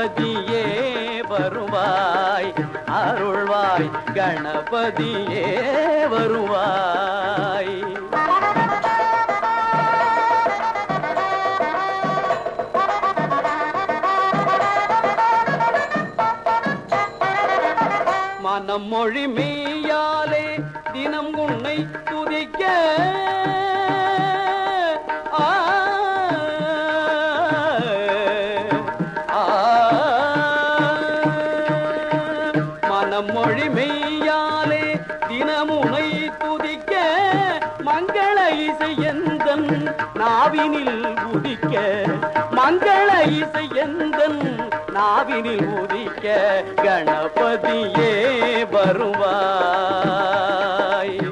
கணபதியே வருவாய் அருள்வாய் கணபதியே வருவாய் மனம் மொழி மெய்யாலே தினம் உன்னை துதிக்க ஆ, ஆ, மனம் மொழி மெய்யாலே தினமுனை துதிக்க மங்கள இசை எந்தன் நாவினில் உதிக்க மங்கள இசை எந்தன் நாவினில் உதிக்க கணபதியே வருவாய்